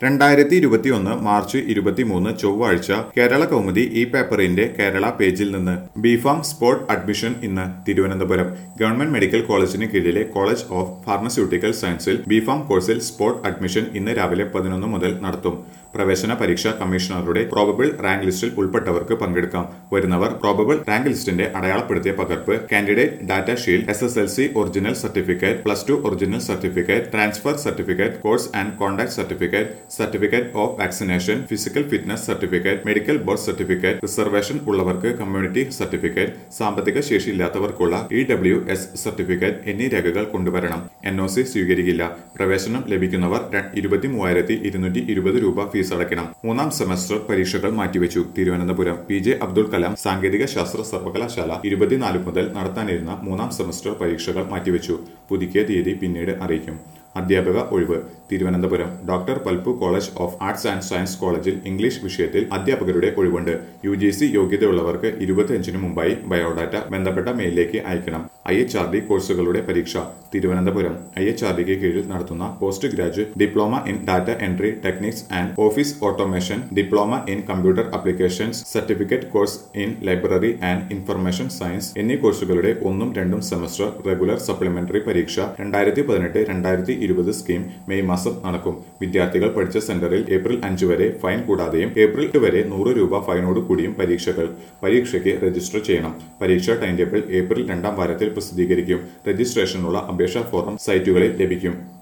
രണ്ടായിരത്തി ഇരുപത്തിയൊന്ന് മാർച്ച് ഇരുപത്തിമൂന്ന് ചൊവ്വാഴ്ച കേരള കൗമുദി ഈ പേപ്പറിന്റെ കേരള പേജിൽ നിന്ന് ബിഫാം സ്പോർട്ട് അഡ്മിഷൻ ഇന്ന് തിരുവനന്തപുരം ഗവൺമെന്റ് മെഡിക്കൽ കോളേജിന് കീഴിലെ കോളേജ് ഓഫ് ഫാർമസ്യൂട്ടിക്കൽ സയൻസിൽ ബിഫാം കോഴ്സിൽ സ്പോർട്ട് അഡ്മിഷൻ ഇന്ന് രാവിലെ പതിനൊന്ന് മുതൽ നടത്തും പ്രവേശന പരീക്ഷ കമ്മീഷണറുടെ പ്രോബബിൾ റാങ്ക് ലിസ്റ്റിൽ ഉൾപ്പെട്ടവർക്ക് പങ്കെടുക്കാം വരുന്നവർ പ്രോബബിൾ റാങ്ക് ലിസ്റ്റിന്റെ അടയാളപ്പെടുത്തിയ പകർപ്പ് candidate data sheet S S L C original certificate plus two original certificate transfer certificate course and conduct certificate certificate of vaccination physical fitness certificate medical board certificate reservation ഉള്ളവർക്ക് community certificate സാമ്പത്തിക ശേഷിയില്ലാത്തവർക്കുള്ള E W S certificate എന്നീ രേഖകൾ കൊണ്ടുവരണം N O C സ്വീകരിക്കില്ല പ്രവേശനം ലഭിക്കുന്നവർ ഇരുപത്തി മൂവായിരത്തി ഇരുന്നൂറ്റി ഇരുപത് രൂപ ഫീസ് അടയ്ക്കണം മൂന്നാം സെമസ്റ്റർ പരീക്ഷകൾ മാറ്റിവെച്ചു തിരുവനന്തപുരം പി ജെ അബ്ദുൽ കലാം സാങ്കേതിക ശാസ്ത്ര സർവകലാശാല ഇരുപത്തിനാല് മുതൽ നടത്താനിരുന്ന മൂന്നാം സെമസ്റ്റർ പരീക്ഷകൾ മാറ്റിവെച്ചു പുതുക്കിയ തീയതി പിന്നീട് അറിയിക്കും അധ്യാപക ഒഴിവ് Thiruvananthapuram doctor Palpu college of arts and science കോളേജിൽ ഇംഗ്ലീഷ് വിഷയത്തിൽ അധ്യാപകരുടെ ഒഴിവുണ്ട് യു ജി സി യോഗ്യതയുള്ളവർക്ക് ഇരുപത്തിയഞ്ചിന് മുമ്പായി ബയോഡാറ്റ ബന്ധപ്പെട്ട മെയിലിലേക്ക് അയക്കണം ഐ എച്ച് ആർ ഡി കോഴ്സുകളുടെ പരീക്ഷ തിരുവനന്തപുരം ഐ എച്ച് ആർ ഡിക്ക് കീഴിൽ നടത്തുന്ന post graduate diploma in data entry techniques and office automation diploma in computer applications certificate course in library and information science എന്നീ കോഴ്സുകളുടെ ഒന്നും രണ്ടും സെമസ്റ്റർ റെഗുലർ സപ്ലിമെന്ററി പരീക്ഷ രണ്ടായിരത്തി പതിനെട്ട് രണ്ടായിരത്തി ഇരുപത് സ്കീം മെയ് മാസം നടക്കും വിദ്യാർത്ഥികൾ പഠിച്ച സെന്ററിൽ ഏപ്രിൽ അഞ്ച് വരെ ഫൈൻ കൂടാതെയും ഏപ്രിൽ എട്ട് വരെ നൂറ് രൂപ ഫൈനോട് കൂടിയും പരീക്ഷകൾ പരീക്ഷയ്ക്ക് രജിസ്റ്റർ ചെയ്യണം പരീക്ഷാ ടൈം ടേബിൾ ഏപ്രിൽ രണ്ടാം വാരത്തിൽ പ്രസിദ്ധീകരിക്കും രജിസ്ട്രേഷനുള്ള അപേക്ഷാ ഫോറം സൈറ്റുകളിൽ ലഭിക്കും